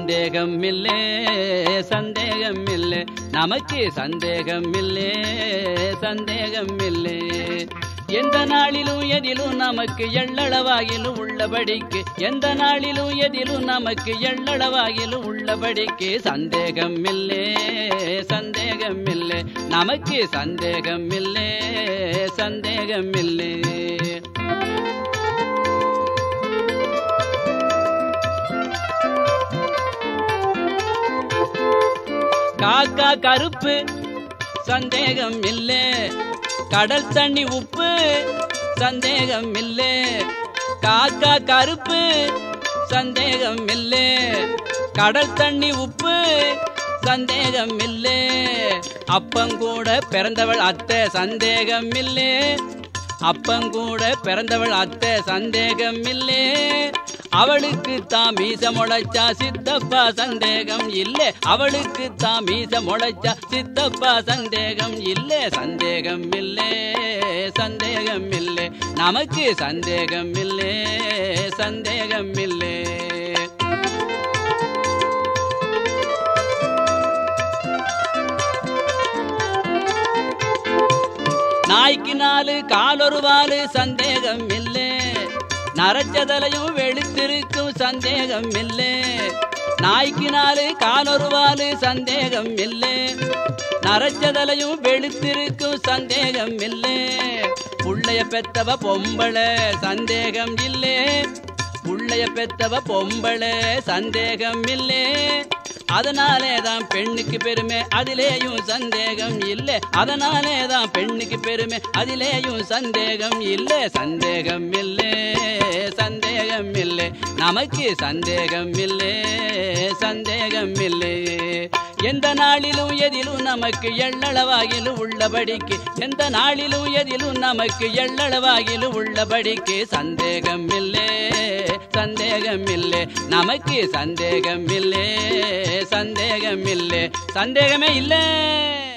சந்தேகம் இல்லே சந்தேகம் இல்லே நமக்கு சந்தேகம் இல்லே சந்தேகம் இல்லே எந்த நாளிலும் எதிலும் நமக்கு எள்ளளவாகிலும் உள்ளபடிக்கு எந்த நாளிலும் எதிலும் நமக்கு எள்ளளவாகிலும் உள்ளபடிக்கு சந்தேகம் இல்லே சந்தேகம் இல்லே நமக்கு சந்தேகம் இல்லே சந்தேகம் இல்லே காக்கா கருப்பு சந்தேகம் இல்லே கடல் தண்ணி உப்பு சந்தேகம் இல்லே காக்கா கருப்பு சந்தேகம் இல்லே கடல் தண்ணி உப்பு சந்தேகம் இல்லே அப்பங்கூட பிறந்தவள் அத்தை சந்தேகம் இல்லே அப்பங்கூட பிறந்தவள் அத்தை சந்தேகம் இல்லே அவளுக்கு தான் மீச முளைச்சா சித்தப்பா சந்தேகம் இல்லே அவளுக்கு தான் மீச முளைச்சா சித்தப்பா சந்தேகம் இல்லே சந்தேகம் இல்லே சந்தேகம் இல்லே நமக்கு சந்தேகம் இல்லே சந்தேகம் இல்லே நாய்க்கு நாலு காலொரு வாலு சந்தேகம் இல்லே நரச்சதலையும் வெளுத்திருக்கும் சந்தேகம் இல்லே நாய்க்கு நாலு காலொரு வாலு சந்தேகம் இல்லே நரச்சதலையும் வெளுத்திருக்கும் சந்தேகம் இல்லே புள்ளைய பெத்தவ பொம்பளை சந்தேகம் இல்லே புள்ளைய பெத்தவ பொம்பளை சந்தேகம் இல்லே அதனாலே தான் பெண்ணுக்கு பெருமை அதிலேயும் சந்தேகம் இல்லை அதனாலே தான் பெண்ணுக்கு பெருமை அதிலேயும் சந்தேகம் இல்லை சந்தேகம் இல்லை சந்தேகம் இல்லை நமக்கு சந்தேகம் இல்லை சந்தேகம் இல்லை எந்த நாளிலும் எதிலும் நமக்கு எள்ளளவாகிலும் உள்ளபடிக்கு எந்த நாளிலும் எதிலும் நமக்கு எள்ளளவாகிலும் உள்ளபடிக்கு சந்தேகம் இல்லை சந்தேகம் இல்லை நமக்கு சந்தேகம் இல்லை சந்தேகம் இல்லை சந்தேகமே இல்லை